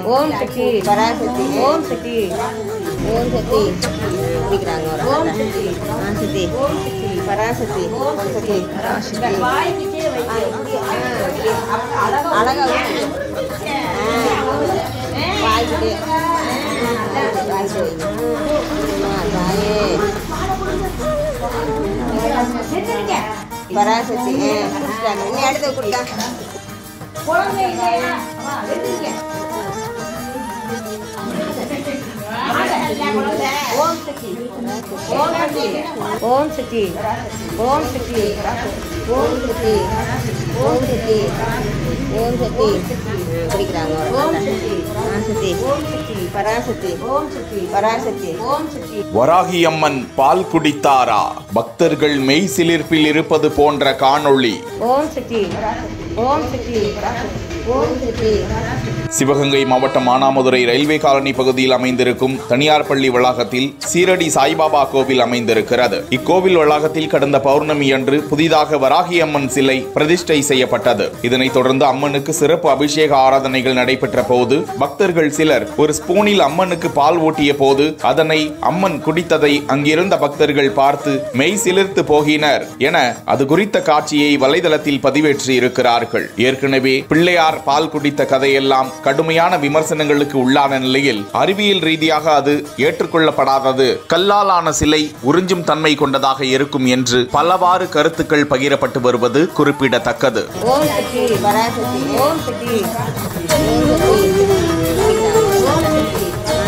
ஓம் சக்தி பராசக்தி ஓம் சக்தி ஓம் சக்தி குடிக்கிறாங்க ஒரு ஓம் ஆளை. சக்தி ஆ சக்தி ஓம் சக்தி பராசக்தி ஓம் சக்தி பராசக்தி வாய்க்கிட்டே ஆ, வைக்க இப்படி, ஆ, அழகா ஊத்து. ஆ, வாய்க்கிட்டே. வாய்க்கிட்டே வைங்க. ஆ, தாயே. பராசக்தி ஆ, குடிச்சிட்டாங்க. இனி அடுத்து குடிக்கா குழந்தை இல்லையா வா, வெந்திருக்க. ஓம் சக்தி ஓம் சக்தி ஓம் சக்தி ஓம் சக்தி ஓம் சக்தி ஓம் சக்தி ஓம் சக்தி குடிக்கிறாங்க ஒரு ஓம் ஆளை. சக்தி ஆ சக்தி ஓம் சக்தி பராசக்தி ஓம் சக்தி பராசக்தி ஓம் சக்தி வராகி அம்மன் பால் குடித்தாரா பக்தர்கள் மெய் சிலிர்ப்பில் இருப்பது போன்ற காணொளி ஓம் சக்தி ஓம் சக்தி ஓம் சக்தி சிவகங்கை மாவட்டம் மானாமதுரை ரயில்வே காலனி பகுதியில் அமைந்திருக்கும் தனியார் பள்ளி வளாகத்தில் சீரடி சாய்பாபா கோவில் அமைந்திருக்கிறது இக்கோவில் வளாகத்தில் கடந்த பௌர்ணமி அன்று புதிதாக வராகி அம்மன் சிலை பிரதிஷ்டை செய்யப்பட்டது இதனைத் தொடர்ந்து அம்மனுக்கு சிறப்பு அபிஷேக ஆராதனைகள் நடைபெற்ற போது பக்தர்கள் சிலர் ஒரு ஸ்பூனில் அம்மனுக்கு பால் ஊட்டிய போது அதனை அம்மன் குடித்ததை அங்கிருந்த பக்தர்கள் பார்த்து மெய் சிலிர்த்து போகினர் என அது குறித்த காட்சியை வலைதளத்தில் பதிவேற்றி இருக்கிறார்கள் ஏற்கனவே பிள்ளையார் பால் குடித்த கதையெல்லாம் கடுமையான விமர்சனங்களுக்கு உள்ளான நிலையில் அறிவியல் ரீதியாக அது ஏற்றுக்கொள்ளப்படாதது கல்லாலான சிலை உறிஞ்சும் தன்மை கொண்டதாக இருக்கும் என்று பலவாறு கருத்துக்கள் பகிரப்பட்டு வருவது குறிப்பிடத்தக்கது ஓம் சக்தி பராசக்தி ஓம் சக்தி ஓம் சக்தி குடிக்கிறாங்க. ஓம் சக்தி ஆ